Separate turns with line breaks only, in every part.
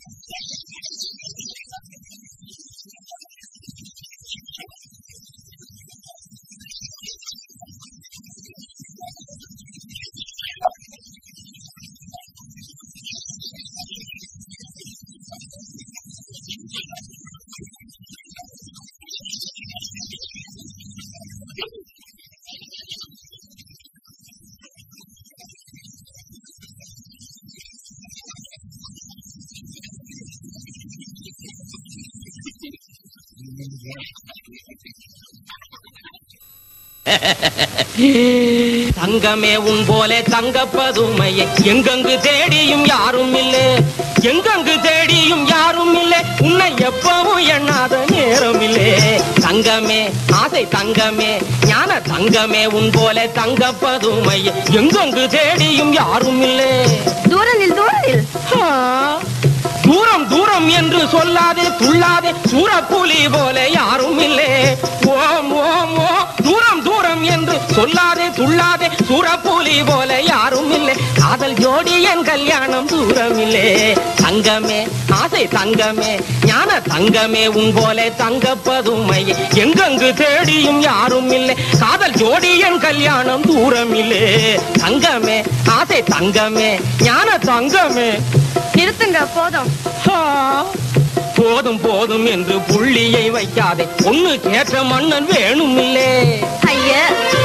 தங்கமே உன் போல தங்க பதுமையை எங்கெங்கு தேடியும் யாரும் இல்லை எங்கெங்கு தேடியும் யாரும் இல்லை உன்னை எப்பவும் எண்ணாத நேரம் இல்லை தங்கமே ஆசை தங்கமே ஞான தங்கமே உன் போல தங்க பதுமையை எங்கெங்கு தேடியும் யாரும் இல்லை
தூரம் நில் தூரம் நில்
ஆ, தூரம் தூரம் என்று சொல்லாதே துள்ளாதே சூரப்புலி போல யாரும் இல்லை ஓம் ஓம் ஓ தூரம் தூரம் என்று சொல்லாதே துள்ளாதே சூரப்புலி போல யாரும் இல்லை காதல் ஜோடி என் கல்யாணம் தூரம் இல்லை தங்கமே ஆசை தங்கமே ஞான தங்கமே உன் போல தங்க பதுமையை எங்கெங்கு தேடியும் யாரும் இல்லை காதல் ஜோடி என் கல்யாணம் தூரம் இல்லை தங்கமே ஆசை தங்கமே ஞான தங்கமே
நிறுத்துங்க போதும்
ஆ, போதும் போதும் என்று புள்ளியை வைக்காதே பொண்ணு கேட்ட மன்னன் வேணும் இல்லே
ஐயா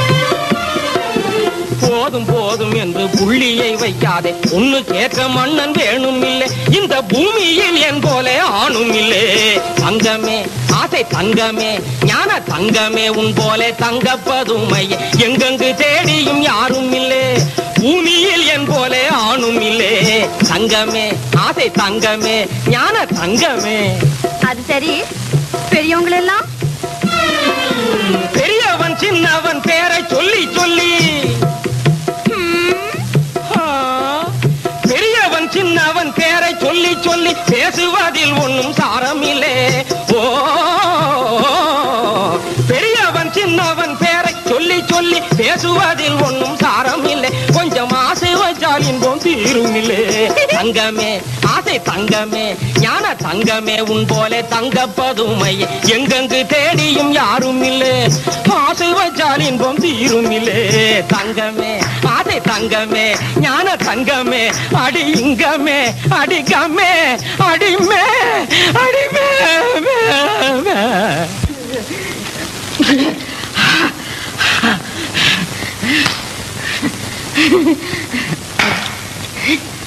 போதும் போதும் என்று புள்ளியை வைக்காதே பொண்ணு கேட்ட மன்னன் வேணும் இல்லை இந்த பூமியில் என் போல ஆணும் இல்லை தங்கமே ஆசை தங்கமே ஞான தங்கமே உன் போல தங்க பதுமையை எங்கெங்கு தேடியும் யாரும் இல்லை பூமியில் என் போல ஆணும் இல்லை தங்கமே ஆசை தங்கமே ஞான தங்கமே
அது சரி பெரியவங்களெல்லாம்
பெரியவன் சின்னவன் பேரை சொல்லி சொல்லி ஆ, பெரியவன் சின்னவன் பேரை சொல்லி சொல்லி பேசுவதில் ஒன்றும் சாரம் இல்லை ஓ பெரியவன் சின்னவன் பேரை சொல்லி சொல்லி பேசுவதில் ஒன்றும் சாரம் இல்லை கொஞ்சம் ஆசை வச்சால் இன்பம் தீரும் இல்லை தங்கமே ஆசை தங்கமே ஞான தங்கமே உன் போல தங்க பதுமையை எங்கெங்கு தேடியும் யாரும் இல்லை ஆசை வச்சால் இன்பம் தீரும் இல்லை தங்கமே ஆசை தங்கமே ஞான தங்கமே அடி இங்கமே அடிக்கமே அடிமே அடிமே மே, மே.